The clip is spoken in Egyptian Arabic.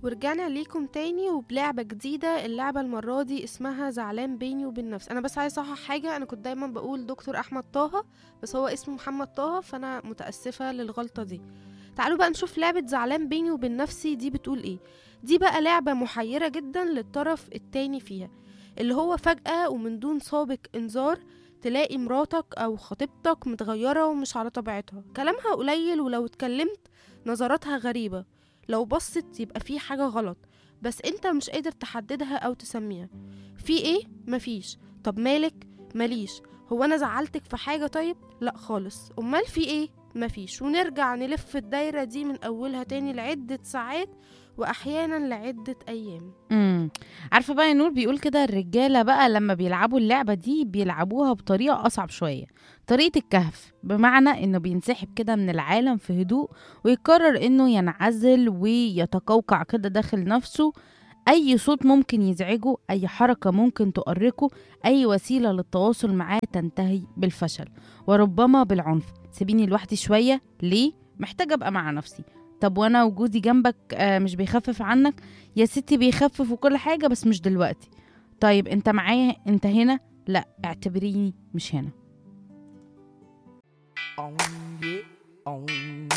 ورجعنا ليكم تاني وبلعبة جديدة اللعبة المرة دي اسمها زعلان بيني وبين نفسي أنا بس عايز أصحح حاجة أنا كنت دايما بقول دكتور أحمد طه بس هو اسمه محمد طه فأنا متأسفة للغلطة دي تعالوا بقى نشوف لعبة زعلان بيني وبين نفسي دي بتقول ايه دي بقى لعبة محيرة جدا للطرف التاني فيها اللي هو فجأة ومن دون سابق إنذار تلاقي مراتك أو خطيبتك متغيرة ومش على طبيعتها كلامها قليل ولو اتكلمت نظراتها غريبة لو بصت يبقى في حاجة غلط بس انت مش قادر تحددها او تسميها في ايه مفيش طب مالك ماليش هو انا زعلتك في حاجة طيب لا خالص امال في ايه مفيش ونرجع نلف الدايرة دي من اولها تاني لعدة ساعات واحيانا لعدة ايام امم عارفه بقى يا نور بيقول كده الرجاله بقى لما بيلعبوا اللعبه دي بيلعبوها بطريقه اصعب شويه طريقه الكهف بمعنى انه بينسحب كده من العالم في هدوء ويقرر انه ينعزل ويتقوقع كده داخل نفسه اي صوت ممكن يزعجه اي حركه ممكن تؤرقه اي وسيله للتواصل معاه تنتهي بالفشل وربما بالعنف سيبيني لوحدي شويه ليه محتاجه ابقى مع نفسي طب وانا وجودي جنبك آه مش بيخفف عنك يا ستي بيخفف وكل حاجه بس مش دلوقتي طيب انت معايا انت هنا لا اعتبريني مش هنا On yeah, on